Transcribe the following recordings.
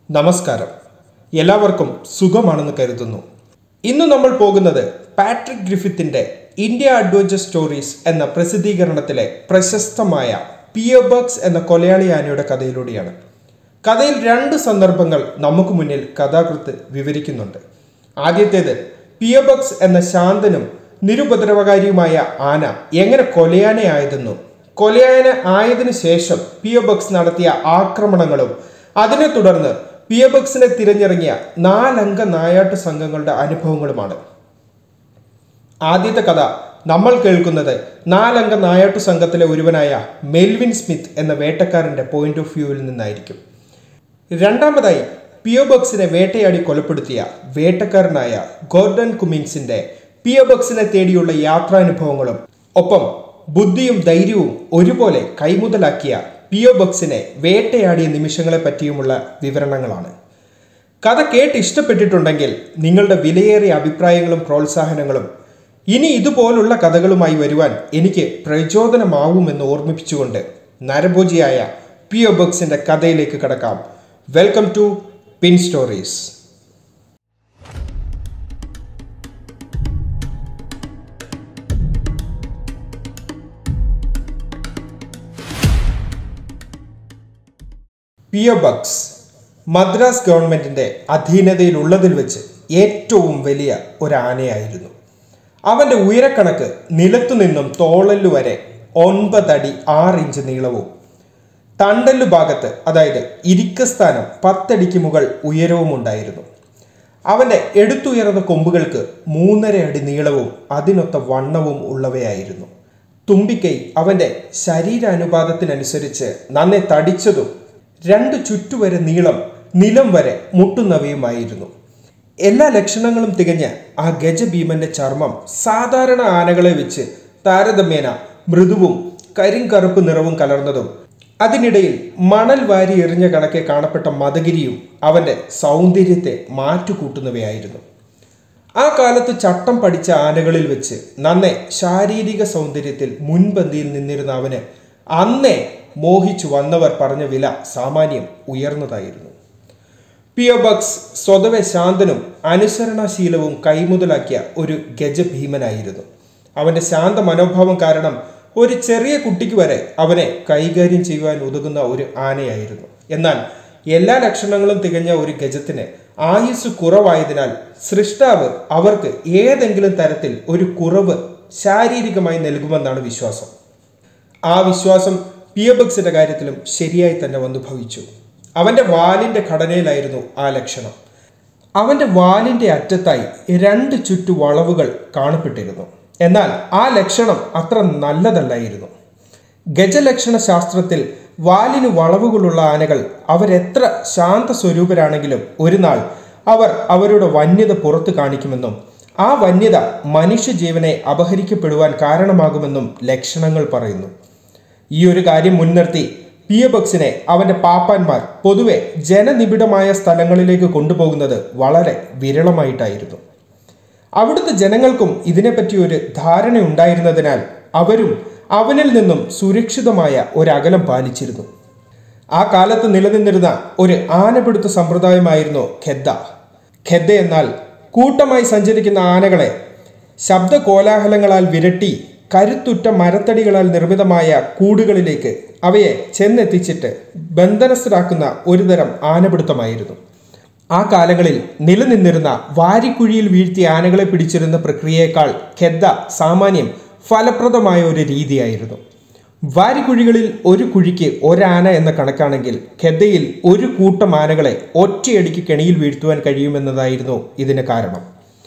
നമസ്കാരം എല്ലാവർക്കും സുഖമാണെന്ന് കരുതുന്നു ഇന്ന് നമ്മൾ പോകുന്നത് പാട്രിക് ഗ്രിഫിത്തിന്റെ ഇന്ത്യ അഡ്വഞ്ചർ സ്റ്റോറീസ് എന്ന പ്രസിദ്ധീകരണത്തിലെ പ്രശസ്തമായ പിയബർഗ്സ് എന്ന കൊലയാളി ആനയുടെ കഥയിലൂടെയാണ് കഥയിൽ രണ്ട് സന്ദർഭങ്ങൾ നമുക്ക് മുന്നിൽ കഥാകൃത്ത് വിവരിക്കുന്നുണ്ട് ആദ്യത്തേത് പിയബർഗ്സ് എന്ന ശാന്തനും നിരുപദ്രവകാരിയുമായ ആന എങ്ങനെ കൊലയാനയായതെന്നും കൊലയാന ആയതിനു ശേഷം പിയബക്സ് നടത്തിയ ആക്രമണങ്ങളും അതിനെ തുടർന്ന് പിയബക്സിനെ തിരഞ്ഞിറങ്ങിയ നാലംഗ നായാട്ട് സംഘങ്ങളുടെ അനുഭവങ്ങളുമാണ് ആദ്യത്തെ കഥ നമ്മൾ കേൾക്കുന്നത് നാലംഗ നായാട്ടു സംഘത്തിലെ ഒരുവനായ മെൽവിൻ സ്മിത്ത് എന്ന വേട്ടക്കാരന്റെ പോയിന്റ് ഓഫ് വ്യൂവിൽ നിന്നായിരിക്കും രണ്ടാമതായി പിയോബക്സിനെ വേട്ടയാടി കൊലപ്പെടുത്തിയ വേട്ടക്കാരനായ ഗോർഡൻ കുമിൻസിന്റെ പിയോബക്സിനെ തേടിയുള്ള യാത്രാനുഭവങ്ങളും ഒപ്പം ബുദ്ധിയും ധൈര്യവും ഒരുപോലെ കൈമുതലാക്കിയ പിയോബക്സിനെ വേട്ടയാടിയ നിമിഷങ്ങളെ പറ്റിയുമുള്ള വിവരണങ്ങളാണ് കഥ കേട്ട് ഇഷ്ടപ്പെട്ടിട്ടുണ്ടെങ്കിൽ നിങ്ങളുടെ വിലയേറിയ അഭിപ്രായങ്ങളും പ്രോത്സാഹനങ്ങളും ഇനി ഇതുപോലുള്ള കഥകളുമായി വരുവാൻ എനിക്ക് പ്രചോദനമാവുമെന്ന് ഓർമ്മിപ്പിച്ചുകൊണ്ട് നരഭോജിയായ പിയോ ബക്സിന്റെ കഥയിലേക്ക് കടക്കാം welcome to pin stories Pio Bux Madras ഗവൺമെന്റിന്റെ അധീനതയിലുള്ളതിൽ വെച്ച് ഏറ്റവും വലിയ ഒരു ആനയായിരുന്നു അവന്റെ ഉയരക്കണക്ക് നിലത്തു നിന്നും തോളല്ലു വരെ ഒൻപതടി ആറ് ഇഞ്ച് നീളവും തണ്ടല്ലു ഭാഗത്ത് അതായത് ഇരിക്കസ്ഥാനം പത്തടിക്ക് മുകൾ ഉയരവും ഉണ്ടായിരുന്നു അവന്റെ എടുത്തുയർന്ന കൊമ്പുകൾക്ക് മൂന്നര അടി നീളവും അതിനൊത്ത വണ്ണവും ഉള്ളവയായിരുന്നു തുമ്പിക്കൈ അവന്റെ ശരീരാനുപാതത്തിനനുസരിച്ച് നന്നെ തടിച്ചതും രണ്ട് ചുറ്റുവരെ നീളം നിലം വരെ മുട്ടുന്നവയുമായിരുന്നു എല്ലാ ലക്ഷണങ്ങളും തികഞ്ഞ ആ ഗജഭീമന്റെ ചർമ്മം സാധാരണ ആനകളെ വെച്ച് താരതമ്യേന മൃദുവും കരിങ്കറുപ്പ് നിറവും കലർന്നതും അതിനിടയിൽ മണൽ വാരി എറിഞ്ഞ കണക്കെ കാണപ്പെട്ട മതഗിരിയും അവന്റെ സൗന്ദര്യത്തെ മാറ്റുകൂട്ടുന്നവയായിരുന്നു ആ കാലത്ത് ചട്ടം പഠിച്ച ആനകളിൽ വെച്ച് നന്നെ ശാരീരിക സൗന്ദര്യത്തിൽ മുൻപന്തിയിൽ നിന്നിരുന്ന അവന് അന്നേ മോഹിച്ചു വന്നവർ പറഞ്ഞ വില സാമാന്യം ഉയർന്നതായിരുന്നു പിയോബക്സ് സ്വതവേ ശാന്തനും അനുസരണശീലവും കൈമുതലാക്കിയ ഒരു ഗജഭീമനായിരുന്നു അവന്റെ ശാന്ത മനോഭാവം കാരണം ഒരു ചെറിയ കുട്ടിക്ക് വരെ അവനെ കൈകാര്യം ചെയ്യുവാൻ ഉതകുന്ന ഒരു ആനയായിരുന്നു എന്നാൽ എല്ലാ ലക്ഷണങ്ങളും തികഞ്ഞ ഒരു ഗജത്തിന് ആയുസ് കുറവായതിനാൽ സൃഷ്ടാവ് അവർക്ക് ഏതെങ്കിലും തരത്തിൽ ഒരു കുറവ് ശാരീരികമായി നൽകുമെന്നാണ് വിശ്വാസം ആ വിശ്വാസം പിയബക്സിന്റെ കാര്യത്തിലും ശരിയായി തന്നെ വന്നു ഭവിച്ചു അവന്റെ വാലിന്റെ ഘടനയിലായിരുന്നു ആ ലക്ഷണം അവന്റെ വാലിന്റെ അറ്റത്തായി രണ്ട് ചുറ്റു വളവുകൾ കാണപ്പെട്ടിരുന്നു എന്നാൽ ആ ലക്ഷണം അത്ര നല്ലതല്ലായിരുന്നു ഗജലക്ഷണ ശാസ്ത്രത്തിൽ വാലിന് വളവുകളുള്ള ആനകൾ അവരെത്ര ശാന്ത സ്വരൂപരാണെങ്കിലും ഒരു നാൾ അവർ അവരുടെ വന്യത പുറത്തു കാണിക്കുമെന്നും ആ വന്യത മനുഷ്യജീവനെ അപഹരിക്കപ്പെടുവാൻ കാരണമാകുമെന്നും ലക്ഷണങ്ങൾ പറയുന്നു ഈ ഒരു കാര്യം മുൻനിർത്തി പിയബക്സിനെ അവന്റെ പാപ്പാന്മാർ പൊതുവെ ജനനിബിഡമായ സ്ഥലങ്ങളിലേക്ക് കൊണ്ടുപോകുന്നത് വളരെ വിരളമായിട്ടായിരുന്നു അവിടുത്തെ ജനങ്ങൾക്കും ഇതിനെപ്പറ്റി ഒരു ധാരണ ഉണ്ടായിരുന്നതിനാൽ അവരും അവനിൽ നിന്നും സുരക്ഷിതമായ ഒരകലം പാലിച്ചിരുന്നു ആ കാലത്ത് നിലനിന്നിരുന്ന ഒരു ആനപിടുത്ത സമ്പ്രദായമായിരുന്നു ഖെദ്ദ ഖെദ്ദ എന്നാൽ കൂട്ടമായി സഞ്ചരിക്കുന്ന ആനകളെ ശബ്ദ കോലാഹലങ്ങളാൽ വിരട്ടി കരുത്തുറ്റ മരത്തടികളാൽ നിർമ്മിതമായ കൂടുകളിലേക്ക് അവയെ ചെന്നെത്തിച്ചിട്ട് ബന്ധനസ്ഥരാക്കുന്ന ഒരുതരം ആനപിടുത്തമായിരുന്നു ആ കാലങ്ങളിൽ നിലനിന്നിരുന്ന വാരിക്കുഴിയിൽ വീഴ്ത്തിയ ആനകളെ പിടിച്ചിരുന്ന പ്രക്രിയയേക്കാൾ ഖെദ്ദ സാമാന്യം ഫലപ്രദമായ ഒരു രീതിയായിരുന്നു വാരിക്കുഴികളിൽ ഒരു കുഴിക്ക് ഒരാന എന്ന കണക്കാണെങ്കിൽ ഖെദ്ദയിൽ ഒരു കൂട്ടം ആനകളെ ഒറ്റയടിക്ക് കെണിയിൽ വീഴ്ത്തുവാൻ കഴിയുമെന്നതായിരുന്നു ഇതിന് കാരണം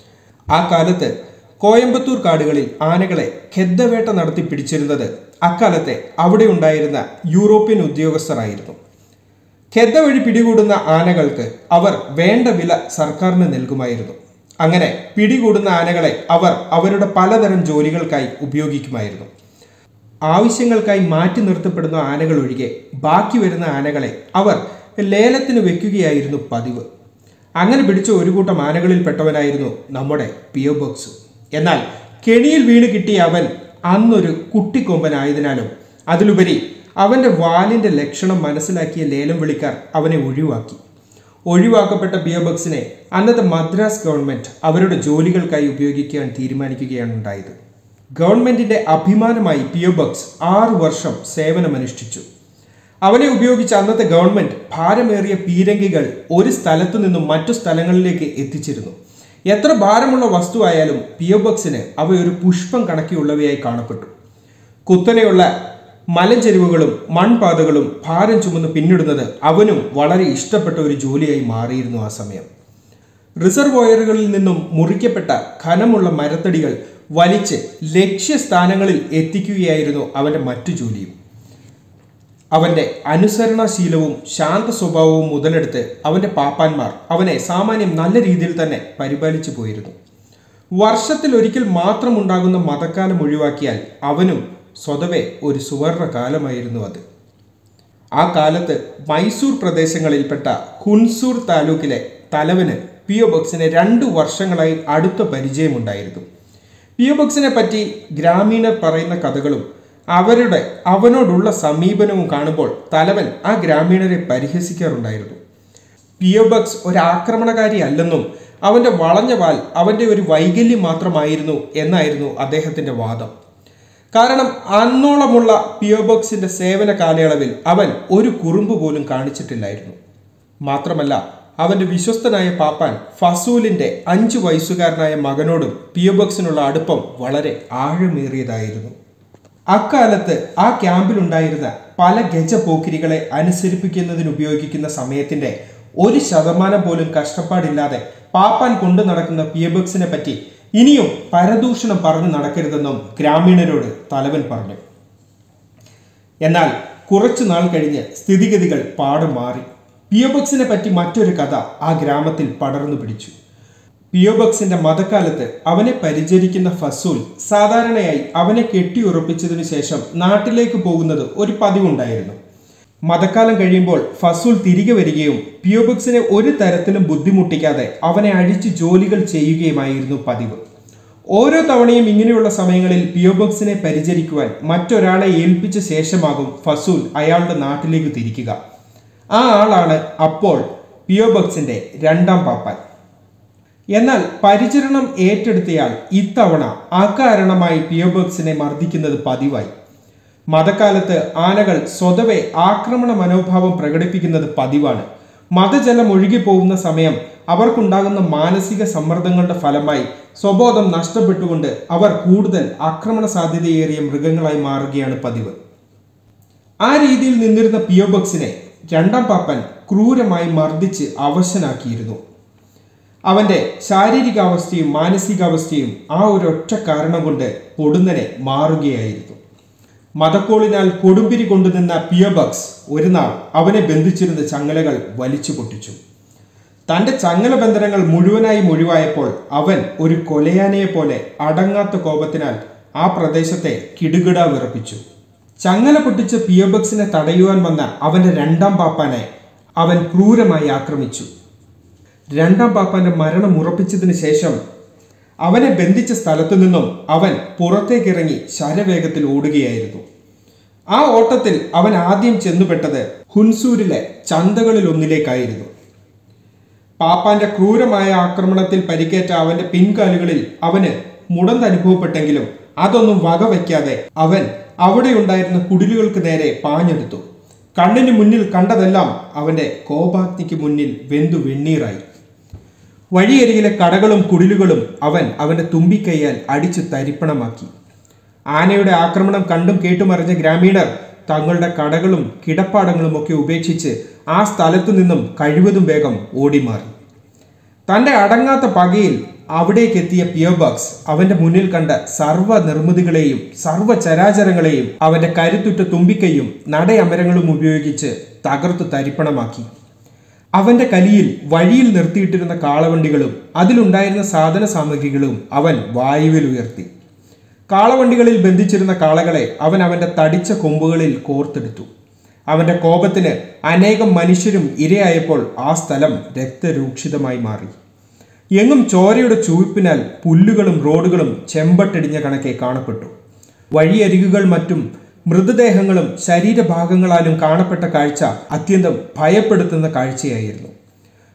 ആ കാലത്ത് കോയമ്പത്തൂർ കാടുകളിൽ ആനകളെ ഖെദ്ദവേട്ട നടത്തി പിടിച്ചിരുന്നത് അക്കാലത്തെ അവിടെ ഉണ്ടായിരുന്ന യൂറോപ്യൻ ഉദ്യോഗസ്ഥരായിരുന്നു ഖെദ്ദ വഴി പിടികൂടുന്ന ആനകൾക്ക് അവർ വേണ്ട വില സർക്കാരിന് നൽകുമായിരുന്നു അങ്ങനെ പിടികൂടുന്ന ആനകളെ അവർ അവരുടെ പലതരം ജോലികൾക്കായി ഉപയോഗിക്കുമായിരുന്നു ആവശ്യങ്ങൾക്കായി മാറ്റി നിർത്തപ്പെടുന്ന ആനകൾ ഒഴികെ ബാക്കി വരുന്ന ആനകളെ അവർ ലേലത്തിന് വെക്കുകയായിരുന്നു പതിവ് അങ്ങനെ പിടിച്ച ഒരു കൂട്ടം ആനകളിൽപ്പെട്ടവനായിരുന്നു നമ്മുടെ പിയോ ബോക്സ് എന്നാൽ കെണിയിൽ വീണ് കിട്ടിയ അവൻ അന്നൊരു കുട്ടിക്കൊമ്പനായതിനാലും അതിലുപരി അവന്റെ വാലിന്റെ ലക്ഷണം മനസ്സിലാക്കിയ ലേലം വിളിക്കാർ അവനെ ഒഴിവാക്കി ഒഴിവാക്കപ്പെട്ട പിയോബക്സിനെ അന്നത്തെ മദ്രാസ് ഗവൺമെന്റ് അവരുടെ ജോലികൾക്കായി ഉപയോഗിക്കാൻ തീരുമാനിക്കുകയാണ് ഉണ്ടായത് ഗവൺമെന്റിന്റെ അഭിമാനമായി പിയോബക്സ് ആറു വർഷം സേവനമനുഷ്ഠിച്ചു അവനെ ഉപയോഗിച്ച് അന്നത്തെ ഗവൺമെന്റ് ഭാരമേറിയ പീരങ്കികൾ ഒരു സ്ഥലത്തു നിന്നും മറ്റു സ്ഥലങ്ങളിലേക്ക് എത്തിച്ചിരുന്നു എത്ര ഭാരമുള്ള വസ്തുവായാലും പിയോബക്സിന് അവ ഒരു പുഷ്പം കണക്കിയുള്ളവയായി കാണപ്പെട്ടു കുത്തനെയുള്ള മലഞ്ചെരിവുകളും മൺപാതകളും ഭാരം ചുമന്ന് പിന്നിടുന്നത് അവനും വളരെ ഇഷ്ടപ്പെട്ട ഒരു ജോലിയായി മാറിയിരുന്നു ആ സമയം റിസർവോയറുകളിൽ നിന്നും മുറിക്കപ്പെട്ട ഖനമുള്ള മരത്തടികൾ വലിച്ച് ലക്ഷ്യസ്ഥാനങ്ങളിൽ എത്തിക്കുകയായിരുന്നു അവന്റെ മറ്റു ജോലിയും അവന്റെ അനുസരണശീലവും ശാന്ത സ്വഭാവവും മുതലെടുത്ത് അവന്റെ പാപ്പാന്മാർ അവനെ സാമാന്യം നല്ല രീതിയിൽ തന്നെ പരിപാലിച്ചു പോയിരുന്നു വർഷത്തിൽ ഒരിക്കൽ മാത്രം ഉണ്ടാകുന്ന മതക്കാലം ഒഴിവാക്കിയാൽ അവനും സ്വതവേ ഒരു സുവർണ കാലമായിരുന്നു അത് ആ കാലത്ത് മൈസൂർ പ്രദേശങ്ങളിൽപ്പെട്ട ഹുൻസൂർ താലൂക്കിലെ തലവന് പിയോ ബോക്സിന് രണ്ടു വർഷങ്ങളായി അടുത്ത പരിചയമുണ്ടായിരുന്നു പിയോ ബോക്സിനെ പറ്റി ഗ്രാമീണർ പറയുന്ന കഥകളും അവരുടെ അവനോടുള്ള സമീപനവും കാണുമ്പോൾ തലവൻ ആ ഗ്രാമീണരെ പരിഹസിക്കാറുണ്ടായിരുന്നു പിയോബക്സ് ഒരു ആക്രമണകാരി അല്ലെന്നും അവന്റെ വളഞ്ഞ വാൽ അവന്റെ ഒരു വൈകല്യം മാത്രമായിരുന്നു എന്നായിരുന്നു അദ്ദേഹത്തിന്റെ വാദം കാരണം അന്നോളമുള്ള പിയോബോക്സിന്റെ സേവന കാലയളവിൽ അവൻ ഒരു കുറുമ്പ് പോലും കാണിച്ചിട്ടില്ലായിരുന്നു മാത്രമല്ല അവന്റെ വിശ്വസ്തനായ പാപ്പാൻ ഫസൂലിന്റെ അഞ്ചു വയസ്സുകാരനായ മകനോടും പിയോബോക്സിനുള്ള അടുപ്പം വളരെ ആഴമേറിയതായിരുന്നു അക്കാലത്ത് ആ ക്യാമ്പിലുണ്ടായിരുന്ന പല ഗജപോക്കിരികളെ അനുസരിപ്പിക്കുന്നതിന് ഉപയോഗിക്കുന്ന സമയത്തിന്റെ ഒരു ശതമാനം പോലും കഷ്ടപ്പാടില്ലാതെ പാപ്പാൻ കൊണ്ടു നടക്കുന്ന പിയബക്സിനെ പറ്റി ഇനിയും പരദൂഷണം പറഞ്ഞു നടക്കരുതെന്നും ഗ്രാമീണരോട് തലവൻ പറഞ്ഞു എന്നാൽ കുറച്ചു നാൾ കഴിഞ്ഞ് സ്ഥിതിഗതികൾ പാടും മാറി പിയോബക്സിനെ പറ്റി മറ്റൊരു കഥ ആ ഗ്രാമത്തിൽ പടർന്നു പിടിച്ചു പിയോബക്സിന്റെ മതക്കാലത്ത് അവനെ പരിചരിക്കുന്ന ഫസൂൽ സാധാരണയായി അവനെ കെട്ടിയുറപ്പിച്ചതിനു ശേഷം നാട്ടിലേക്ക് പോകുന്നത് ഒരു പതിവുണ്ടായിരുന്നു മതക്കാലം കഴിയുമ്പോൾ ഫസൂൽ തിരികെ വരികയും പിയോബക്സിനെ ഒരു തരത്തിലും ബുദ്ധിമുട്ടിക്കാതെ അവനെ അഴിച്ച് ജോലികൾ ചെയ്യുകയുമായിരുന്നു പതിവ് ഓരോ തവണയും ഇങ്ങനെയുള്ള സമയങ്ങളിൽ പിയോബക്സിനെ പരിചരിക്കുവാൻ മറ്റൊരാളെ ഏൽപ്പിച്ച ശേഷമാകും ഫസൂൽ അയാളുടെ നാട്ടിലേക്ക് തിരിക്കുക ആ ആളാണ് അപ്പോൾ പിയോബക്സിന്റെ രണ്ടാം പാപ്പാൻ എന്നാൽ പരിചരണം ഏറ്റെടുത്തയാൾ ഇത്തവണ അകാരണമായി പിയോബക്സിനെ മർദ്ദിക്കുന്നത് പതിവായി മതക്കാലത്ത് ആനകൾ സ്വതവേ ആക്രമണ മനോഭാവം പ്രകടിപ്പിക്കുന്നത് പതിവാണ് മതജലം ഒഴുകിപ്പോകുന്ന സമയം അവർക്കുണ്ടാകുന്ന മാനസിക സമ്മർദ്ദങ്ങളുടെ ഫലമായി സ്വബോധം നഷ്ടപ്പെട്ടുകൊണ്ട് അവർ കൂടുതൽ ആക്രമണ സാധ്യതയേറിയ മൃഗങ്ങളായി മാറുകയാണ് പതിവ് ആ രീതിയിൽ നിന്നിരുന്ന പിയോബക്സിനെ രണ്ടാം പാപ്പൻ ക്രൂരമായി മർദ്ദിച്ച് അവശനാക്കിയിരുന്നു അവന്റെ ശാരീരികാവസ്ഥയും മാനസികാവസ്ഥയും ആ ഒരൊറ്റ കാരണം കൊണ്ട് പൊടുന്നനെ മാറുകയായിരുന്നു മതക്കോളിനാൽ കൊടുമ്പിരി കൊണ്ടുനിന്ന പിയോബക്സ് ഒരു നാൾ അവനെ ബന്ധിച്ചിരുന്ന ചങ്ങലകൾ വലിച്ചു പൊട്ടിച്ചു തന്റെ ചങ്ങല ബന്ധനങ്ങൾ മുഴുവനായും ഒഴിവായപ്പോൾ അവൻ ഒരു കൊലയാനയെ പോലെ അടങ്ങാത്ത കോപത്തിനാൽ ആ പ്രദേശത്തെ കിടുകിട വിറപ്പിച്ചു ചങ്ങല പൊട്ടിച്ച പിയോബക്സിനെ തടയുവാൻ വന്ന അവന്റെ രണ്ടാം പാപ്പാനെ അവൻ ക്രൂരമായി ആക്രമിച്ചു രണ്ടാം പാപ്പാന്റെ മരണം ഉറപ്പിച്ചതിന് ശേഷം അവനെ ബന്ധിച്ച സ്ഥലത്തു നിന്നും അവൻ പുറത്തേക്കിറങ്ങി ശരവേഗത്തിൽ ഓടുകയായിരുന്നു ആ ഓട്ടത്തിൽ അവൻ ആദ്യം ചെന്നുപെട്ടത് ഹുൻസൂരിലെ ചന്തകളിൽ ഒന്നിലേക്കായിരുന്നു പാപ്പാന്റെ ക്രൂരമായ ആക്രമണത്തിൽ പരിക്കേറ്റ അവന്റെ പിൻകാലുകളിൽ അവന് മുടന്തനുഭവപ്പെട്ടെങ്കിലും അതൊന്നും വകവയ്ക്കാതെ അവൻ അവിടെയുണ്ടായിരുന്ന കുടിലുകൾക്ക് നേരെ പാഞ്ഞെടുത്തു കണ്ണിന് മുന്നിൽ കണ്ടതെല്ലാം അവന്റെ കോപാഗ്നിക്ക് മുന്നിൽ വെന്തു വെണ്ണീറായി വഴിയരികിലെ കടകളും കുടിലുകളും അവൻ അവന്റെ തുമ്പിക്കൈയാൽ അടിച്ചു തരിപ്പണമാക്കി ആനയുടെ ആക്രമണം കണ്ടും കേട്ടുമറിഞ്ഞ ഗ്രാമീണർ തങ്ങളുടെ കടകളും കിടപ്പാടങ്ങളും ഒക്കെ ഉപേക്ഷിച്ച് ആ സ്ഥലത്തു നിന്നും കഴിവതും വേഗം ഓടിമാറി തന്റെ അടങ്ങാത്ത പകയിൽ അവിടേക്ക് എത്തിയ പിയോബക്സ് അവന്റെ മുന്നിൽ കണ്ട സർവ്വ നിർമ്മിതികളെയും സർവ്വ ചരാചരങ്ങളെയും അവന്റെ കരുത്തുറ്റ തുമ്പിക്കൈയും നടയമരങ്ങളും ഉപയോഗിച്ച് തകർത്തു തരിപ്പണമാക്കി അവന്റെ കലിയിൽ വഴിയിൽ നിർത്തിയിട്ടിരുന്ന കാളവണ്ടികളും അതിലുണ്ടായിരുന്ന സാധന സാമഗ്രികളും അവൻ വായുവിൽ ഉയർത്തി കാളവണ്ടികളിൽ ബന്ധിച്ചിരുന്ന കാളകളെ അവൻ അവന്റെ തടിച്ച കൊമ്പുകളിൽ കോർത്തെടുത്തു അവന്റെ കോപത്തിന് അനേകം മനുഷ്യരും ഇരയായപ്പോൾ ആ സ്ഥലം രക്തരൂക്ഷിതമായി മാറി എങ്ങും ചോരയുടെ ചൂപ്പിനാൽ പുല്ലുകളും റോഡുകളും ചെമ്പട്ടടിഞ്ഞ കണക്കെ കാണപ്പെട്ടു വഴിയരികുകൾ മറ്റും മൃതദേഹങ്ങളും ശരീരഭാഗങ്ങളാലും കാണപ്പെട്ട കാഴ്ച അത്യന്തം ഭയപ്പെടുത്തുന്ന കാഴ്ചയായിരുന്നു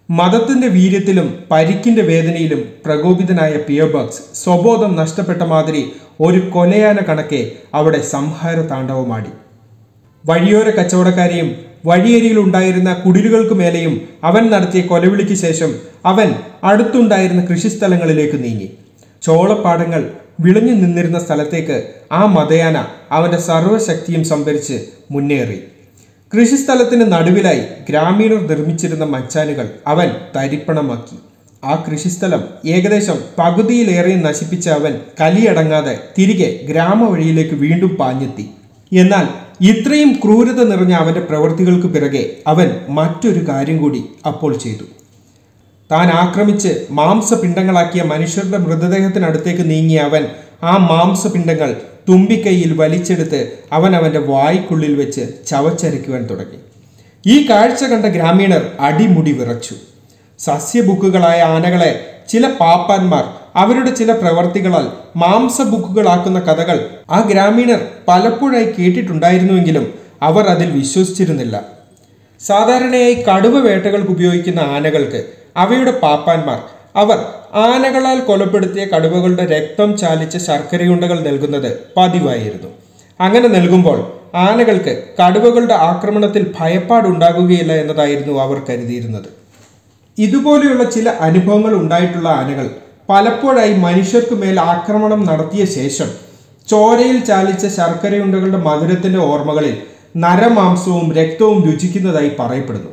മതത്തിന്റെ വീര്യത്തിലും പരിക്കിന്റെ വേദനയിലും പ്രകോപിതനായ പിയോബക്സ് സ്വബോധം നഷ്ടപ്പെട്ട മാതിരി ഒരു കൊലയാന കണക്കെ അവിടെ സംഹാര താണ്ഡവമാടി വഴിയോര കച്ചവടക്കാരെയും വഴിയരികിൽ ഉണ്ടായിരുന്ന കുടിലുകൾക്ക് മേലെയും അവൻ നടത്തിയ കൊലവിളിക്ക് ശേഷം അവൻ അടുത്തുണ്ടായിരുന്ന കൃഷിസ്ഥലങ്ങളിലേക്ക് നീങ്ങി ചോളപ്പാടങ്ങൾ വിളഞ്ഞു നിന്നിരുന്ന സ്ഥലത്തേക്ക് ആ മതയാന അവന്റെ സർവ്വശക്തിയും സംഭരിച്ച് മുന്നേറി കൃഷിസ്ഥലത്തിന് നടുവിലായി ഗ്രാമീണർ നിർമ്മിച്ചിരുന്ന മച്ചാനുകൾ അവൻ തരിപ്പണമാക്കി ആ കൃഷിസ്ഥലം ഏകദേശം പകുതിയിലേറെ നശിപ്പിച്ച അവൻ കലിയടങ്ങാതെ തിരികെ ഗ്രാമവഴിയിലേക്ക് വീണ്ടും പാഞ്ഞെത്തി എന്നാൽ ഇത്രയും ക്രൂരത നിറഞ്ഞ അവന്റെ പ്രവൃത്തികൾക്ക് പിറകെ അവൻ മറ്റൊരു കാര്യം കൂടി അപ്പോൾ ചെയ്തു താൻ ആക്രമിച്ച് മാംസപിണ്ഡങ്ങളാക്കിയ മനുഷ്യരുടെ മൃതദേഹത്തിനടുത്തേക്ക് നീങ്ങിയ അവൻ ആ മാംസപിണ്ഡങ്ങൾ തുമ്പിക്കൈയിൽ വലിച്ചെടുത്ത് അവൻ അവന്റെ വായ്ക്കുള്ളിൽ വെച്ച് ചവച്ചരയ്ക്കുവാൻ തുടങ്ങി ഈ കാഴ്ച കണ്ട ഗ്രാമീണർ അടിമുടി വിറച്ചു സസ്യബുക്കുകളായ ആനകളെ ചില പാപ്പാന്മാർ അവരുടെ ചില പ്രവർത്തികളാൽ മാംസബുക്കുകളാക്കുന്ന കഥകൾ ആ ഗ്രാമീണർ പലപ്പോഴായി കേട്ടിട്ടുണ്ടായിരുന്നുവെങ്കിലും അവർ അതിൽ വിശ്വസിച്ചിരുന്നില്ല സാധാരണയായി കടുവ വേട്ടകൾക്ക് ഉപയോഗിക്കുന്ന ആനകൾക്ക് അവയുടെ പാപ്പാന്മാർ അവർ ആനകളാൽ കൊലപ്പെടുത്തിയ കടുവകളുടെ രക്തം ചാലിച്ച ശർക്കരയുണ്ടകൾ നൽകുന്നത് പതിവായിരുന്നു അങ്ങനെ നൽകുമ്പോൾ ആനകൾക്ക് കടുവകളുടെ ആക്രമണത്തിൽ ഭയപ്പാടുണ്ടാകുകയില്ല എന്നതായിരുന്നു അവർ കരുതിയിരുന്നത് ഇതുപോലെയുള്ള ചില അനുഭവങ്ങൾ ഉണ്ടായിട്ടുള്ള ആനകൾ പലപ്പോഴായി മനുഷ്യർക്ക് മേൽ ആക്രമണം നടത്തിയ ശേഷം ചോരയിൽ ചാലിച്ച ശർക്കരയുണ്ടകളുടെ മധുരത്തിന്റെ ഓർമ്മകളിൽ നരമാംസവും രക്തവും രുചിക്കുന്നതായി പറയപ്പെടുന്നു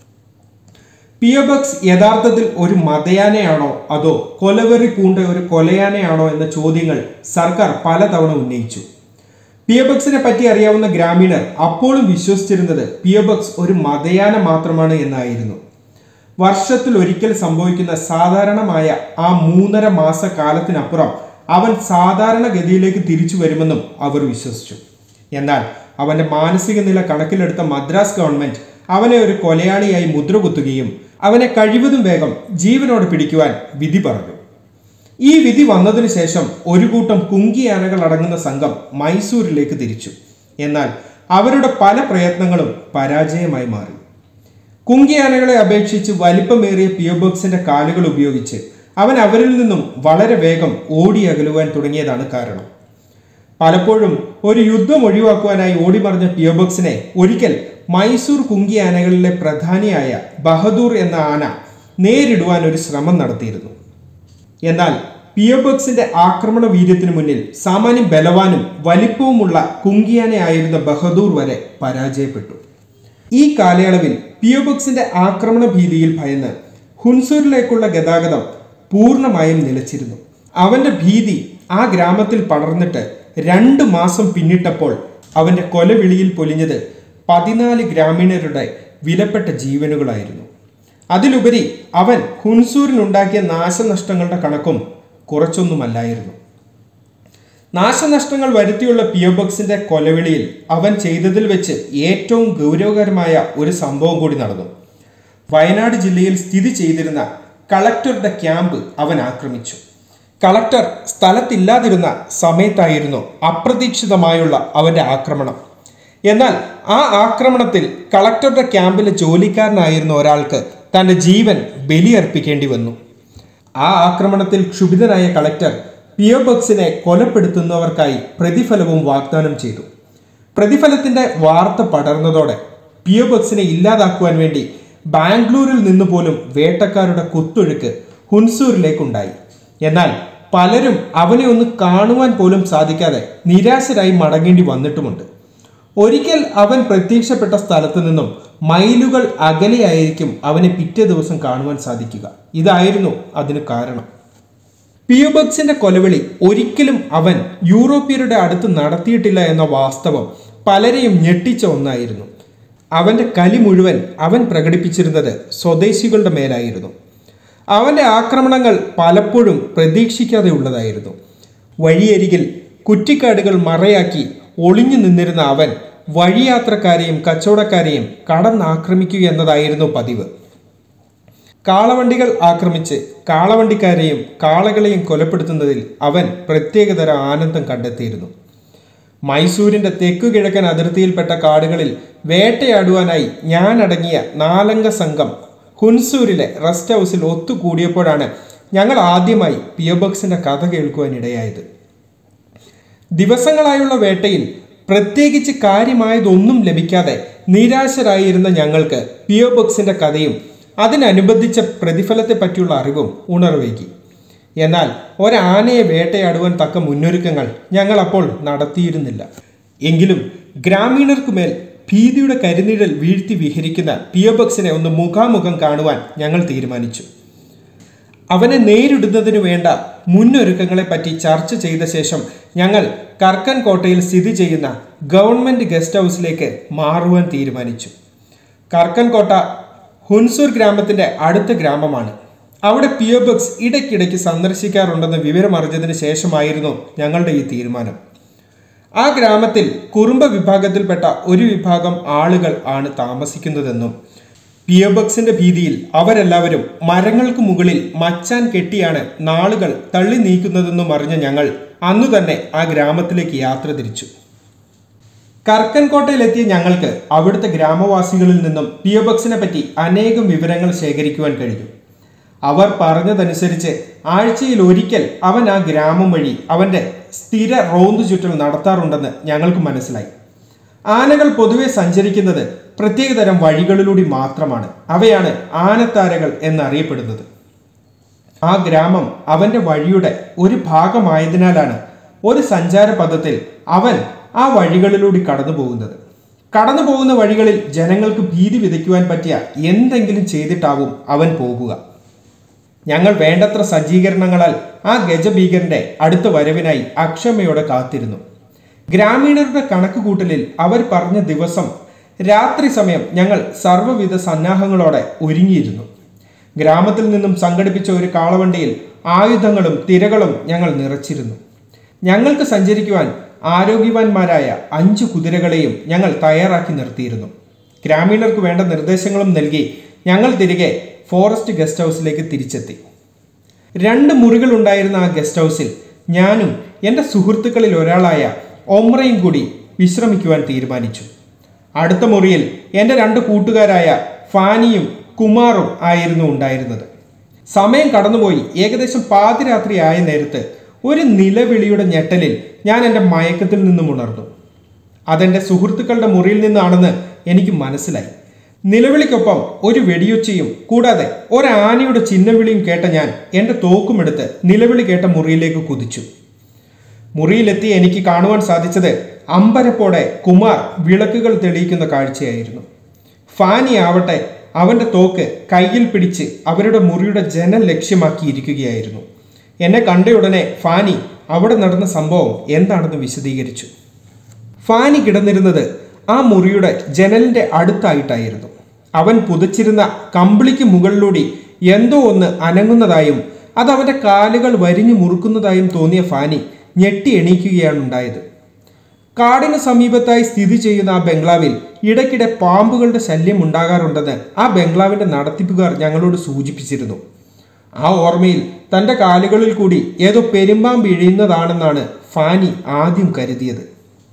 പിയോബക്സ് യഥാർത്ഥത്തിൽ ഒരു മതയാനയാണോ അതോ കൊലവെറി പൂണ്ട ഒരു കൊലയാനയാണോ എന്ന ചോദ്യങ്ങൾ സർക്കാർ പലതവണ ഉന്നയിച്ചു പിയോബക്സിനെ പറ്റി അറിയാവുന്ന ഗ്രാമീണർ അപ്പോഴും വിശ്വസിച്ചിരുന്നത് പിയോബക്സ് ഒരു മതയാന മാത്രമാണ് എന്നായിരുന്നു വർഷത്തിൽ ഒരിക്കൽ സംഭവിക്കുന്ന സാധാരണമായ ആ മൂന്നര മാസ കാലത്തിനപ്പുറം അവൻ സാധാരണഗതിയിലേക്ക് തിരിച്ചു വരുമെന്നും അവർ വിശ്വസിച്ചു എന്നാൽ അവന്റെ മാനസിക നില കണക്കിലെടുത്ത മദ്രാസ് ഗവൺമെന്റ് അവനെ ഒരു കൊലയാളിയായി മുദ്രകുത്തുകയും അവനെ കഴിവതും വേഗം ജീവനോട് പിടിക്കുവാൻ വിധി പറഞ്ഞു ഈ വിധി വന്നതിന് ശേഷം ഒരു കൂട്ടം കുങ്കിയാനകൾ അടങ്ങുന്ന സംഘം മൈസൂരിലേക്ക് തിരിച്ചു എന്നാൽ അവരുടെ പല പ്രയത്നങ്ങളും പരാജയമായി മാറി കുങ്കിയാനകളെ അപേക്ഷിച്ച് വലിപ്പമേറിയ പിയോബോക്സിന്റെ കാലുകൾ ഉപയോഗിച്ച് അവൻ അവരിൽ നിന്നും വളരെ വേഗം ഓടി അകലുവാൻ തുടങ്ങിയതാണ് കാരണം പലപ്പോഴും ഒരു യുദ്ധം ഒഴിവാക്കുവാനായി ഓടിമറിഞ്ഞ പിയോബോക്സിനെ ഒരിക്കൽ മൈസൂർ കുങ്കി ആനകളിലെ പ്രധാനിയായ ബഹദൂർ എന്ന ആന നേരിടുവാൻ ഒരു ശ്രമം നടത്തിയിരുന്നു എന്നാൽ പിയോബക്സിന്റെ ആക്രമണ വീര്യത്തിന് മുന്നിൽ സാമാന്യം ബലവാനും വലിപ്പവുമുള്ള കുങ്കിയാനയായിരുന്ന ബഹദൂർ വരെ പരാജയപ്പെട്ടു ഈ കാലയളവിൽ പിയോബക്സിന്റെ ആക്രമണ ഭീതിയിൽ ഭയന്ന് ഹുൻസൂരിലേക്കുള്ള ഗതാഗതം പൂർണ്ണമായും നിലച്ചിരുന്നു അവന്റെ ഭീതി ആ ഗ്രാമത്തിൽ പടർന്നിട്ട് രണ്ടു മാസം പിന്നിട്ടപ്പോൾ അവന്റെ കൊലവിളിയിൽ പൊലിഞ്ഞത് പതിനാല് ഗ്രാമീണരുടെ വിലപ്പെട്ട ജീവനുകളായിരുന്നു അതിലുപരി അവൻ ഹുൻസൂരിനുണ്ടാക്കിയ നാശനഷ്ടങ്ങളുടെ കണക്കും കുറച്ചൊന്നുമല്ലായിരുന്നു നാശനഷ്ടങ്ങൾ വരുത്തിയുള്ള പിയോബക്സിന്റെ കൊലവിളിയിൽ അവൻ ചെയ്തതിൽ വെച്ച് ഏറ്റവും ഗൗരവകരമായ ഒരു സംഭവം കൂടി നടന്നു വയനാട് ജില്ലയിൽ സ്ഥിതി ചെയ്തിരുന്ന കളക്ടറുടെ ക്യാമ്പ് അവൻ ആക്രമിച്ചു കളക്ടർ സ്ഥലത്തില്ലാതിരുന്ന സമയത്തായിരുന്നു അപ്രതീക്ഷിതമായുള്ള അവന്റെ ആക്രമണം എന്നാൽ ആ ആക്രമണത്തിൽ കളക്ടറുടെ ക്യാമ്പിലെ ജോലിക്കാരനായിരുന്ന ഒരാൾക്ക് തന്റെ ജീവൻ ബലിയർപ്പിക്കേണ്ടി വന്നു ആ ആക്രമണത്തിൽ ക്ഷുഭിതനായ കളക്ടർ പിയോബക്സിനെ കൊലപ്പെടുത്തുന്നവർക്കായി പ്രതിഫലവും വാഗ്ദാനം ചെയ്തു പ്രതിഫലത്തിന്റെ വാർത്ത പടർന്നതോടെ പിയോബക്സിനെ ഇല്ലാതാക്കുവാൻ വേണ്ടി ബാംഗ്ലൂരിൽ നിന്ന് പോലും വേട്ടക്കാരുടെ കുത്തൊഴുക്ക് ഹുൻസൂരിലേക്കുണ്ടായി എന്നാൽ പലരും അവനെ ഒന്ന് കാണുവാൻ പോലും സാധിക്കാതെ നിരാശരായി മടങ്ങേണ്ടി വന്നിട്ടുമുണ്ട് ഒരിക്കൽ അവൻ പ്രത്യക്ഷപ്പെട്ട സ്ഥലത്തു നിന്നും മൈലുകൾ അകലെയായിരിക്കും അവനെ പിറ്റേ ദിവസം കാണുവാൻ സാധിക്കുക ഇതായിരുന്നു അതിന് കാരണം പിയോബക്സിന്റെ കൊലവിളി ഒരിക്കലും അവൻ യൂറോപ്യരുടെ അടുത്ത് നടത്തിയിട്ടില്ല എന്ന വാസ്തവം പലരെയും ഞെട്ടിച്ച ഒന്നായിരുന്നു അവന്റെ കലി മുഴുവൻ അവൻ പ്രകടിപ്പിച്ചിരുന്നത് സ്വദേശികളുടെ മേലായിരുന്നു അവന്റെ ആക്രമണങ്ങൾ പലപ്പോഴും പ്രതീക്ഷിക്കാതെ ഉള്ളതായിരുന്നു വഴിയരികിൽ കുറ്റിക്കാടുകൾ മറയാക്കി ഒളിഞ്ഞു നിന്നിരുന്ന അവൻ വഴിയാത്രക്കാരെയും കച്ചവടക്കാരെയും കടന്നാക്രമിക്കുക എന്നതായിരുന്നു പതിവ് കാളവണ്ടികൾ ആക്രമിച്ച് കാളവണ്ടിക്കാരെയും കാളകളെയും കൊലപ്പെടുത്തുന്നതിൽ അവൻ പ്രത്യേകതര ആനന്ദം കണ്ടെത്തിയിരുന്നു മൈസൂരിന്റെ തെക്കു കിഴക്കൻ അതിർത്തിയിൽപ്പെട്ട കാടുകളിൽ വേട്ടയാടുവാനായി ഞാനടങ്ങിയ നാലംഗ സംഘം ഹുൻസൂരിലെ റെസ്റ്റ് ഹൗസിൽ ഒത്തുകൂടിയപ്പോഴാണ് ഞങ്ങൾ ആദ്യമായി പിയോബക്സിന്റെ കഥ കേൾക്കുവാൻ ഇടയായത് ദിവസങ്ങളായുള്ള വേട്ടയിൽ പ്രത്യേകിച്ച് കാര്യമായതൊന്നും ലഭിക്കാതെ നിരാശരായിരുന്ന ഞങ്ങൾക്ക് പിയോ ബോക്സിന്റെ കഥയും അതിനനുബന്ധിച്ച പ്രതിഫലത്തെ പറ്റിയുള്ള അറിവും ഉണർവേകി എന്നാൽ ഒരാനയെ വേട്ടയാടുവാൻ തക്ക മുന്നൊരുക്കങ്ങൾ ഞങ്ങൾ അപ്പോൾ നടത്തിയിരുന്നില്ല എങ്കിലും ഗ്രാമീണർക്കുമേൽ ഭീതിയുടെ കരുനിഴൽ വീഴ്ത്തി വിഹരിക്കുന്ന പിയോ ബോക്സിനെ ഒന്ന് മുഖാമുഖം കാണുവാൻ ഞങ്ങൾ തീരുമാനിച്ചു അവനെ നേരിടുന്നതിനു വേണ്ട മുന്നൊരുക്കങ്ങളെ പറ്റി ചർച്ച ചെയ്ത ശേഷം ഞങ്ങൾ കർക്കൻ കോട്ടയിൽ സ്ഥിതി ചെയ്യുന്ന ഗവൺമെന്റ് ഗസ്റ്റ് ഹൗസിലേക്ക് മാറുവാൻ തീരുമാനിച്ചു കർക്കൻ കോട്ട ഹുൻസൂർ ഗ്രാമത്തിന്റെ അടുത്ത ഗ്രാമമാണ് അവിടെ പിയോ ബോക്സ് ഇടയ്ക്കിടയ്ക്ക് സന്ദർശിക്കാറുണ്ടെന്ന് വിവരമറിഞ്ഞതിന് ശേഷമായിരുന്നു ഞങ്ങളുടെ ഈ തീരുമാനം ആ ഗ്രാമത്തിൽ കുറുമ്പ വിഭാഗത്തിൽപ്പെട്ട ഒരു വിഭാഗം ആളുകൾ ആണ് താമസിക്കുന്നതെന്നും പിയോബക്സിന്റെ ഭീതിയിൽ അവരെല്ലാവരും മരങ്ങൾക്ക് മുകളിൽ മച്ചാൻ കെട്ടിയാണ് നാളുകൾ തള്ളി നീക്കുന്നതെന്നും അറിഞ്ഞ ഞങ്ങൾ അന്നു തന്നെ ആ ഗ്രാമത്തിലേക്ക് യാത്ര തിരിച്ചു കർക്കൻകോട്ടയിലെത്തിയ ഞങ്ങൾക്ക് അവിടുത്തെ ഗ്രാമവാസികളിൽ നിന്നും പിയോബക്സിനെ പറ്റി അനേകം വിവരങ്ങൾ ശേഖരിക്കുവാൻ കഴിഞ്ഞു അവർ പറഞ്ഞതനുസരിച്ച് ആഴ്ചയിൽ ഒരിക്കൽ അവൻ ആ ഗ്രാമം വഴി അവന്റെ സ്ഥിര റോന്തു ചുറ്റൽ നടത്താറുണ്ടെന്ന് ഞങ്ങൾക്ക് മനസ്സിലായി ആനകൾ പൊതുവെ സഞ്ചരിക്കുന്നത് പ്രത്യേകതരം വഴികളിലൂടെ മാത്രമാണ് അവയാണ് ആനത്താരകൾ എന്നറിയപ്പെടുന്നത് ആ ഗ്രാമം അവന്റെ വഴിയുടെ ഒരു ഭാഗമായതിനാലാണ് ഒരു സഞ്ചാര പദത്തിൽ അവൻ ആ വഴികളിലൂടെ കടന്നു പോകുന്നത് കടന്നു പോകുന്ന വഴികളിൽ ജനങ്ങൾക്ക് ഭീതി വിതയ്ക്കുവാൻ പറ്റിയ എന്തെങ്കിലും ചെയ്തിട്ടാവും അവൻ പോകുക ഞങ്ങൾ വേണ്ടത്ര സജ്ജീകരണങ്ങളാൽ ആ ഗജഭീകരന്റെ അടുത്ത വരവിനായി അക്ഷമയോടെ കാത്തിരുന്നു ഗ്രാമീണരുടെ കണക്കുകൂട്ടലിൽ അവർ പറഞ്ഞ ദിവസം രാത്രി സമയം ഞങ്ങൾ സർവ്വവിധ സന്നാഹങ്ങളോടെ ഒരുങ്ങിയിരുന്നു ഗ്രാമത്തിൽ നിന്നും സംഘടിപ്പിച്ച ഒരു കാളവണ്ടിയിൽ ആയുധങ്ങളും തിരകളും ഞങ്ങൾ നിറച്ചിരുന്നു ഞങ്ങൾക്ക് സഞ്ചരിക്കുവാൻ ആരോഗ്യവാന്മാരായ അഞ്ച് കുതിരകളെയും ഞങ്ങൾ തയ്യാറാക്കി നിർത്തിയിരുന്നു ഗ്രാമീണർക്ക് വേണ്ട നിർദ്ദേശങ്ങളും നൽകി ഞങ്ങൾ തിരികെ ഫോറസ്റ്റ് ഗസ്റ്റ് ഹൗസിലേക്ക് തിരിച്ചെത്തി രണ്ട് മുറികൾ ഉണ്ടായിരുന്ന ആ ഗസ്റ്റ് ഹൗസിൽ ഞാനും എൻ്റെ സുഹൃത്തുക്കളിൽ ഒരാളായ ഒമ്രയും കൂടി വിശ്രമിക്കുവാൻ തീരുമാനിച്ചു അടുത്ത മുറിയിൽ എൻ്റെ രണ്ട് കൂട്ടുകാരായ ഫാനിയും കുമാറും ആയിരുന്നു ഉണ്ടായിരുന്നത് സമയം കടന്നുപോയി ഏകദേശം പാതിരാത്രി ആയ നേരത്ത് ഒരു നിലവിളിയുടെ ഞെട്ടലിൽ ഞാൻ എൻ്റെ മയക്കത്തിൽ നിന്നും ഉണർന്നു അതെൻ്റെ സുഹൃത്തുക്കളുടെ മുറിയിൽ നിന്നാണെന്ന് എനിക്ക് മനസ്സിലായി നിലവിളിക്കൊപ്പം ഒരു വെടിയൊച്ചയും കൂടാതെ ഒരാനയുടെ ചിഹ്നവിളിയും കേട്ട ഞാൻ എൻ്റെ തോക്കുമെടുത്ത് നിലവിളി കേട്ട മുറിയിലേക്ക് കുതിച്ചു മുറിയിലെത്തി എനിക്ക് കാണുവാൻ സാധിച്ചത് അമ്പരപ്പോടെ കുമാർ വിളക്കുകൾ തെളിയിക്കുന്ന കാഴ്ചയായിരുന്നു ഫാനി ആവട്ടെ അവന്റെ തോക്ക് കയ്യിൽ പിടിച്ച് അവരുടെ മുറിയുടെ ജനൽ ലക്ഷ്യമാക്കിയിരിക്കുകയായിരുന്നു എന്നെ കണ്ടയുടനെ ഫാനി അവിടെ നടന്ന സംഭവം എന്താണെന്ന് വിശദീകരിച്ചു ഫാനി കിടന്നിരുന്നത് ആ മുറിയുടെ ജനലിന്റെ അടുത്തായിട്ടായിരുന്നു അവൻ പുതച്ചിരുന്ന കമ്പിളിക്ക് മുകളിലൂടെ എന്തോ ഒന്ന് അനങ്ങുന്നതായും അത് അവന്റെ കാലുകൾ വരിഞ്ഞു മുറുക്കുന്നതായും തോന്നിയ ഫാനി ഞെട്ടി എണീക്കുകയാണ് ഉണ്ടായത് കാടിന് സമീപത്തായി സ്ഥിതി ചെയ്യുന്ന ആ ബംഗ്ലാവിൽ ഇടയ്ക്കിടെ പാമ്പുകളുടെ ശല്യം ഉണ്ടാകാറുണ്ടെന്ന് ആ ബംഗ്ലാവിന്റെ നടത്തിപ്പുകാർ ഞങ്ങളോട് സൂചിപ്പിച്ചിരുന്നു ആ ഓർമ്മയിൽ തന്റെ കാലുകളിൽ കൂടി ഏതോ പെരുമ്പാമ്പ് ഇഴയുന്നതാണെന്നാണ് ഫാനി ആദ്യം കരുതിയത്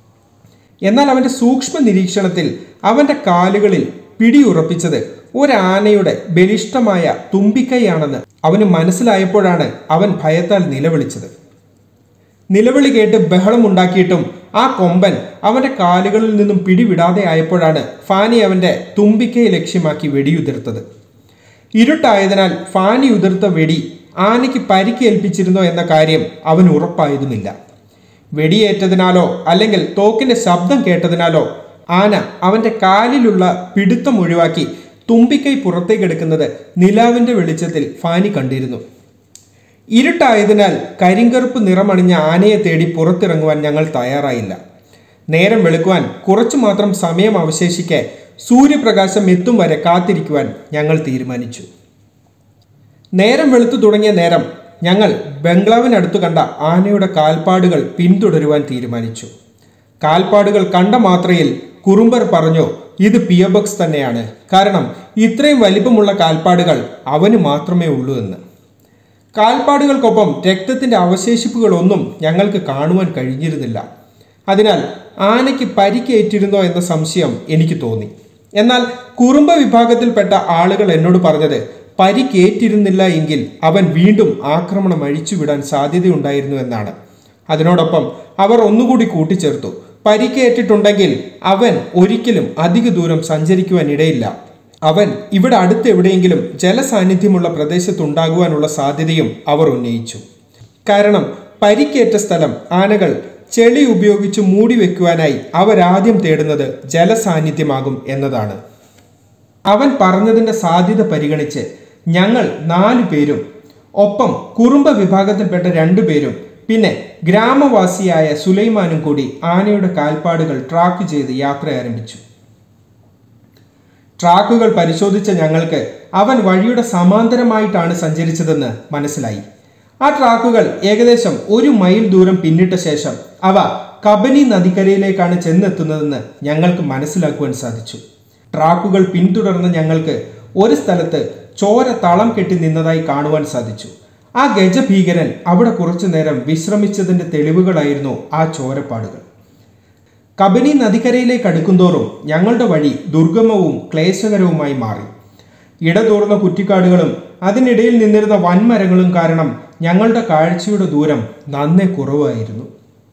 എന്നാൽ അവന്റെ സൂക്ഷ്മ നിരീക്ഷണത്തിൽ അവന്റെ കാലുകളിൽ പിടിയുറപ്പിച്ചത് ഒരാനയുടെ ബലിഷ്ഠമായ തുമ്പിക്കൈയാണെന്ന് അവന് മനസ്സിലായപ്പോഴാണ് അവൻ ഭയത്താൽ നിലവിളിച്ചത് നിലവിളി കേട്ട് ബഹളമുണ്ടാക്കിയിട്ടും ആ കൊമ്പൻ അവന്റെ കാലുകളിൽ നിന്നും പിടിവിടാതെ ആയപ്പോഴാണ് ഫാനി അവന്റെ തുമ്പിക്കൈ ലക്ഷ്യമാക്കി വെടിയുതിർത്തത് ഇരുട്ടായതിനാൽ ഫാനി ഉതിർത്ത വെടി ആനയ്ക്ക് പരിക്കേൽപ്പിച്ചിരുന്നോ എന്ന കാര്യം അവൻ ഉറപ്പായതുമില്ല വെടിയേറ്റതിനാലോ അല്ലെങ്കിൽ തോക്കിന്റെ ശബ്ദം കേട്ടതിനാലോ ആന അവന്റെ കാലിലുള്ള പിടുത്തം ഒഴിവാക്കി തുമ്പിക്കൈ പുറത്തേക്കെടുക്കുന്നത് നിലാവിന്റെ വെളിച്ചത്തിൽ ഫാനി കണ്ടിരുന്നു ഇരുട്ടായതിനാൽ കരിങ്കറുപ്പ് നിറമണിഞ്ഞ ആനയെ തേടി പുറത്തിറങ്ങുവാൻ ഞങ്ങൾ തയ്യാറായില്ല നേരം വെളുക്കുവാൻ കുറച്ചു മാത്രം സമയം അവശേഷിക്കെ സൂര്യപ്രകാശം എത്തും വരെ കാത്തിരിക്കുവാൻ ഞങ്ങൾ തീരുമാനിച്ചു നേരം വെളുത്തു തുടങ്ങിയ നേരം ഞങ്ങൾ ബംഗ്ലാവിനടുത്ത് കണ്ട ആനയുടെ കാൽപ്പാടുകൾ പിന്തുടരുവാൻ തീരുമാനിച്ചു കാൽപ്പാടുകൾ കണ്ട മാത്രയിൽ കുറുമ്പർ പറഞ്ഞു ഇത് പിയബക്സ് തന്നെയാണ് കാരണം ഇത്രയും വലിപ്പമുള്ള കാൽപ്പാടുകൾ അവന് മാത്രമേ ഉള്ളൂ എന്ന് കാൽപ്പാടുകൾക്കൊപ്പം രക്തത്തിന്റെ അവശേഷിപ്പുകളൊന്നും ഞങ്ങൾക്ക് കാണുവാൻ കഴിഞ്ഞിരുന്നില്ല അതിനാൽ ആനയ്ക്ക് പരിക്കേറ്റിരുന്നോ എന്ന സംശയം എനിക്ക് തോന്നി എന്നാൽ കുറുമ്പ വിഭാഗത്തിൽപ്പെട്ട ആളുകൾ എന്നോട് പറഞ്ഞത് പരിക്കേറ്റിരുന്നില്ല എങ്കിൽ അവൻ വീണ്ടും ആക്രമണം അഴിച്ചുവിടാൻ സാധ്യതയുണ്ടായിരുന്നു എന്നാണ് അതിനോടൊപ്പം അവർ ഒന്നുകൂടി കൂട്ടിച്ചേർത്തു പരിക്കേറ്റിട്ടുണ്ടെങ്കിൽ അവൻ ഒരിക്കലും അധിക ദൂരം സഞ്ചരിക്കുവാൻ ഇടയില്ല അവൻ ഇവിടെ അടുത്ത് എവിടെയെങ്കിലും ജലസാന്നിധ്യമുള്ള പ്രദേശത്തുണ്ടാകുവാനുള്ള സാധ്യതയും അവർ ഉന്നയിച്ചു കാരണം പരിക്കേറ്റ സ്ഥലം ആനകൾ ചെളി ഉപയോഗിച്ച് മൂടി വെക്കുവാനായി അവരാദ്യം തേടുന്നത് ജലസാന്നിധ്യമാകും എന്നതാണ് അവൻ പറഞ്ഞതിന്റെ സാധ്യത പരിഗണിച്ച് ഞങ്ങൾ നാലു പേരും ഒപ്പം കുറുമ്പ വിഭാഗത്തിൽപ്പെട്ട രണ്ടുപേരും പിന്നെ ഗ്രാമവാസിയായ സുലൈമാനും കൂടി ആനയുടെ കാൽപ്പാടുകൾ ട്രാക്ക് ചെയ്ത് യാത്ര ആരംഭിച്ചു ട്രാക്കുകൾ പരിശോധിച്ച ഞങ്ങൾക്ക് അവൻ വഴിയുടെ സമാന്തരമായിട്ടാണ് സഞ്ചരിച്ചതെന്ന് മനസ്സിലായി ആ ട്രാക്കുകൾ ഏകദേശം ഒരു മൈൽ ദൂരം പിന്നിട്ട ശേഷം അവ കബനി നദിക്കരയിലേക്കാണ് ചെന്നെത്തുന്നതെന്ന് ഞങ്ങൾക്ക് മനസ്സിലാക്കുവാൻ സാധിച്ചു ട്രാക്കുകൾ പിന്തുടർന്ന ഞങ്ങൾക്ക് ഒരു സ്ഥലത്ത് ചോര തളം കെട്ടി നിന്നതായി കാണുവാൻ സാധിച്ചു ആ ഗജഭീകരൻ അവിടെ കുറച്ചു നേരം വിശ്രമിച്ചതിന്റെ തെളിവുകളായിരുന്നു ആ ചോരപ്പാടുകൾ കബനി നദിക്കരയിലേക്ക് അടുക്കുന്തോറും ഞങ്ങളുടെ വഴി ദുർഗമവും ക്ലേശകരവുമായി മാറി ഇടതൂർന്ന കുറ്റിക്കാടുകളും അതിനിടയിൽ നിന്നിരുന്ന വൻമരങ്ങളും കാരണം ഞങ്ങളുടെ കാഴ്ചയുടെ ദൂരം നന്നേ കുറവായിരുന്നു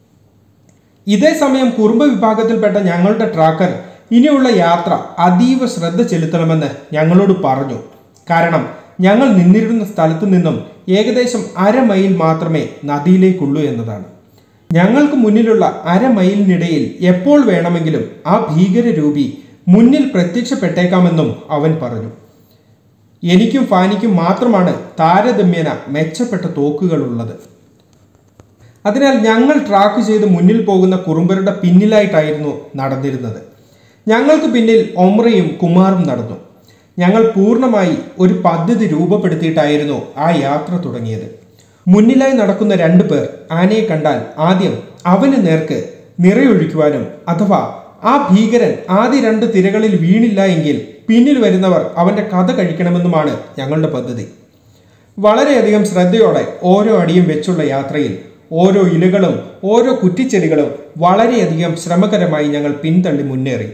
ഇതേ സമയം കുറുമ്പ വിഭാഗത്തിൽപ്പെട്ട ഞങ്ങളുടെ ട്രാക്കർ ഇനിയുള്ള യാത്ര അതീവ ശ്രദ്ധ ചെലുത്തണമെന്ന് ഞങ്ങളോട് പറഞ്ഞു കാരണം ഞങ്ങൾ നിന്നിരുന്ന സ്ഥലത്തു നിന്നും ഏകദേശം അര മൈൽ മാത്രമേ നദിയിലേക്കുള്ളൂ എന്നതാണ് ഞങ്ങൾക്ക് മുന്നിലുള്ള അര മൈലിനിടയിൽ എപ്പോൾ വേണമെങ്കിലും ആ ഭീകരരൂപി മുന്നിൽ പ്രത്യക്ഷപ്പെട്ടേക്കാമെന്നും അവൻ പറഞ്ഞു എനിക്കും ഫാനിക്കും മാത്രമാണ് താരതമ്യേന മെച്ചപ്പെട്ട തോക്കുകൾ ഉള്ളത് അതിനാൽ ഞങ്ങൾ ട്രാക്ക് ചെയ്ത് മുന്നിൽ പോകുന്ന കുറുമ്പരുടെ പിന്നിലായിട്ടായിരുന്നു നടന്നിരുന്നത് ഞങ്ങൾക്ക് പിന്നിൽ ഒമ്രയും കുമാറും നടന്നു ഞങ്ങൾ പൂർണ്ണമായി ഒരു പദ്ധതി രൂപപ്പെടുത്തിയിട്ടായിരുന്നു ആ യാത്ര തുടങ്ങിയത് മുന്നിലായി നടക്കുന്ന രണ്ടു പേർ ആനയെ കണ്ടാൽ ആദ്യം അവന് നേർക്ക് നിറയൊഴിക്കുവാനും അഥവാ ആ ഭീകരൻ ആദ്യ രണ്ട് തിരകളിൽ വീണില്ല എങ്കിൽ പിന്നിൽ വരുന്നവർ അവന്റെ കഥ കഴിക്കണമെന്നുമാണ് ഞങ്ങളുടെ പദ്ധതി വളരെയധികം ശ്രദ്ധയോടെ ഓരോ അടിയും വെച്ചുള്ള യാത്രയിൽ ഓരോ ഇലകളും ഓരോ കുറ്റിച്ചെടികളും വളരെയധികം ശ്രമകരമായി ഞങ്ങൾ പിന്തള്ളി മുന്നേറി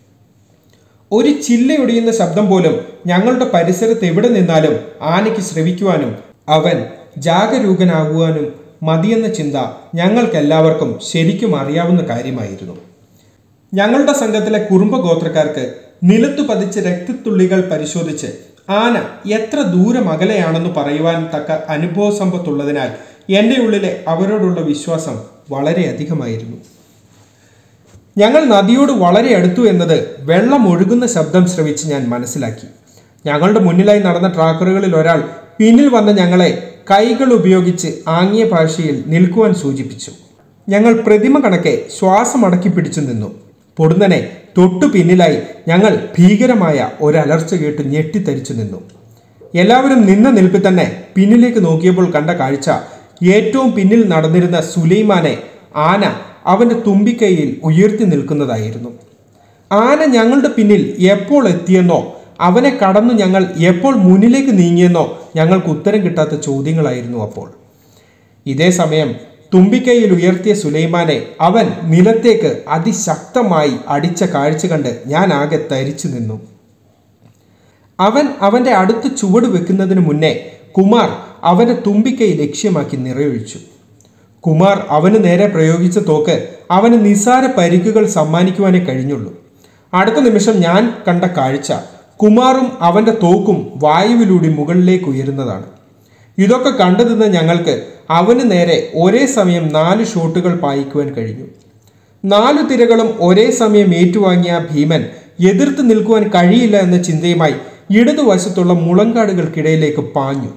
ഒരു ചില്ലയൊടിയുന്ന ശബ്ദം പോലും ഞങ്ങളുടെ പരിസരത്ത് എവിടെ നിന്നാലും ആനയ്ക്ക് ശ്രവിക്കുവാനും അവൻ ജാഗരൂകനാകുവാനും മതിയെന്ന ചിന്ത ഞങ്ങൾക്കെല്ലാവർക്കും ശരിക്കും അറിയാവുന്ന കാര്യമായിരുന്നു ഞങ്ങളുടെ സംഘത്തിലെ കുറുമ്പ ഗോത്രക്കാർക്ക് നിലത്തു പതിച്ച രക്തത്തുള്ളികൾ പരിശോധിച്ച് ആന എത്ര ദൂരം അകലെയാണെന്ന് പറയുവാൻ തക്ക അനുഭവ സമ്പത്തുള്ളതിനാൽ എൻ്റെ ഉള്ളിലെ അവരോടുള്ള വിശ്വാസം വളരെയധികമായിരുന്നു ഞങ്ങൾ നദിയോട് വളരെ അടുത്തു എന്നത് വെള്ളം ഒഴുകുന്ന ശബ്ദം ശ്രവിച്ച് ഞാൻ മനസ്സിലാക്കി ഞങ്ങളുടെ മുന്നിലായി നടന്ന ട്രാക്കറുകളിൽ ഒരാൾ പിന്നിൽ വന്ന ഞങ്ങളെ കൈകൾ ഉപയോഗിച്ച് ആംഗ്യ ഭാഷയിൽ നിൽക്കുവാൻ സൂചിപ്പിച്ചു ഞങ്ങൾ പ്രതിമ കണക്കെ ശ്വാസം അടക്കി പിടിച്ചു നിന്നു പൊടുന്നനെ തൊട്ടു പിന്നിലായി ഞങ്ങൾ ഭീകരമായ ഒരലർച്ച കേട്ട് ഞെട്ടിത്തരിച്ചു നിന്നു എല്ലാവരും നിന്ന നിൽപ്പിൽ തന്നെ പിന്നിലേക്ക് നോക്കിയപ്പോൾ കണ്ട കാഴ്ച ഏറ്റവും പിന്നിൽ നടന്നിരുന്ന സുലൈമാനെ ആന അവന്റെ തുമ്പിക്കൈയിൽ ഉയർത്തി നിൽക്കുന്നതായിരുന്നു ആന ഞങ്ങളുടെ പിന്നിൽ എപ്പോൾ എത്തിയെന്നോ അവനെ കടന്നു ഞങ്ങൾ എപ്പോൾ മുന്നിലേക്ക് നീങ്ങിയെന്നോ ഞങ്ങൾക്ക് ഉത്തരം കിട്ടാത്ത ചോദ്യങ്ങളായിരുന്നു അപ്പോൾ ഇതേ സമയം തുമ്പിക്കൈയിൽ ഉയർത്തിയ സുലൈമാനെ അവൻ നിലത്തേക്ക് അതിശക്തമായി അടിച്ച കാഴ്ച കണ്ട് ഞാൻ ആകെ തരിച്ചു നിന്നു അവൻ അവന്റെ അടുത്ത് ചുവട് വെക്കുന്നതിന് മുന്നേ കുമാർ അവന്റെ തുമ്പിക്കൈ ലക്ഷ്യമാക്കി നിറയൊഴിച്ചു കുമാർ അവന് നേരെ പ്രയോഗിച്ച തോക്ക് അവന് നിസാര പരിക്കുകൾ സമ്മാനിക്കുവാനേ കഴിഞ്ഞുള്ളൂ അടുത്ത നിമിഷം ഞാൻ കണ്ട കാഴ്ച കുമാറും അവന്റെ തോക്കും വായുവിലൂടെ മുകളിലേക്ക് ഉയരുന്നതാണ് ഇതൊക്കെ കണ്ടു നിന്ന് ഞങ്ങൾക്ക് അവന് നേരെ ഒരേ സമയം നാല് ഷോട്ടുകൾ പായിക്കുവാൻ കഴിഞ്ഞു നാലു തിരകളും ഒരേ സമയം ഏറ്റുവാങ്ങിയ ആ ഭീമൻ എതിർത്ത് നിൽക്കുവാൻ കഴിയില്ല എന്ന ചിന്തയുമായി ഇടതുവശത്തുള്ള മുളങ്കാടുകൾക്കിടയിലേക്ക് പാഞ്ഞു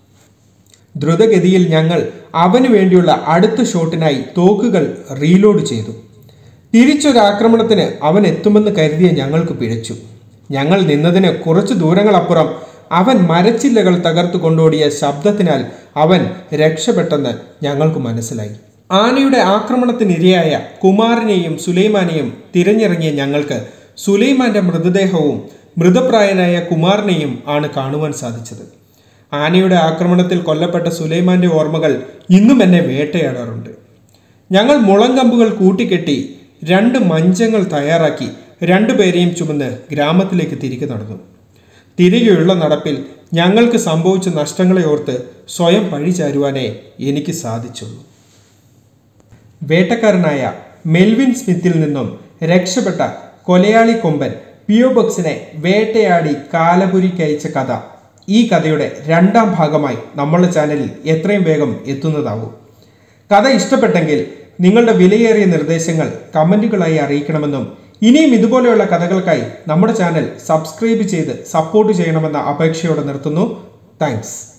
ദ്രുതഗതിയിൽ ഞങ്ങൾ അവന് വേണ്ടിയുള്ള അടുത്ത ഷോട്ടിനായി തോക്കുകൾ റീലോഡ് ചെയ്തു തിരിച്ചൊരാക്രമണത്തിന് അവൻ എത്തുമെന്ന് കരുതിയ ഞങ്ങൾക്ക് പിഴച്ചു ഞങ്ങൾ നിന്നതിന് കുറച്ചു ദൂരങ്ങളപ്പുറം അവൻ മരച്ചില്ലകൾ തകർത്തു കൊണ്ടോടിയ ശബ്ദത്തിനാൽ അവൻ രക്ഷപ്പെട്ടെന്ന് ഞങ്ങൾക്ക് മനസ്സിലായി ആനയുടെ ആക്രമണത്തിനിരയായ കുമാറിനെയും സുലൈമാനെയും തിരഞ്ഞിറങ്ങിയ ഞങ്ങൾക്ക് സുലൈമാന്റെ മൃതദേഹവും മൃതപ്രായനായ കുമാറിനെയും ആണ് കാണുവാൻ സാധിച്ചത് ആനയുടെ ആക്രമണത്തിൽ കൊല്ലപ്പെട്ട സുലൈമാന്റെ ഓർമ്മകൾ ഇന്നും എന്നെ വേട്ടയാടാറുണ്ട് ഞങ്ങൾ മുളങ്കമ്പുകൾ കൂട്ടിക്കെട്ടി രണ്ട് മഞ്ചങ്ങൾ തയ്യാറാക്കി രണ്ടുപേരെയും ചുമന്ന് ഗ്രാമത്തിലേക്ക് തിരികെ നടന്നു തിരികെയുള്ള നടപ്പിൽ ഞങ്ങൾക്ക് സംഭവിച്ച നഷ്ടങ്ങളെ ഓർത്ത് സ്വയം പഴിചാരുവാനേ എനിക്ക് സാധിച്ചുള്ളൂ വേട്ടക്കാരനായ മെൽവിൻ സ്മിത്തിൽ നിന്നും രക്ഷപ്പെട്ട കൊലയാളി കൊമ്പൻ പിയോ ബോക്സിനെ വേട്ടയാടി കാലപുരിക്കയച്ച കഥ ഈ കഥയുടെ രണ്ടാം ഭാഗമായി നമ്മളുടെ ചാനലിൽ എത്രയും വേഗം എത്തുന്നതാവും കഥ ഇഷ്ടപ്പെട്ടെങ്കിൽ നിങ്ങളുടെ വിലയേറിയ നിർദ്ദേശങ്ങൾ കമൻറ്റുകളായി അറിയിക്കണമെന്നും ഇനിയും ഇതുപോലെയുള്ള കഥകൾക്കായി നമ്മുടെ ചാനൽ സബ്സ്ക്രൈബ് ചെയ്ത് സപ്പോർട്ട് ചെയ്യണമെന്ന അപേക്ഷയോടെ നിർത്തുന്നു താങ്ക്സ്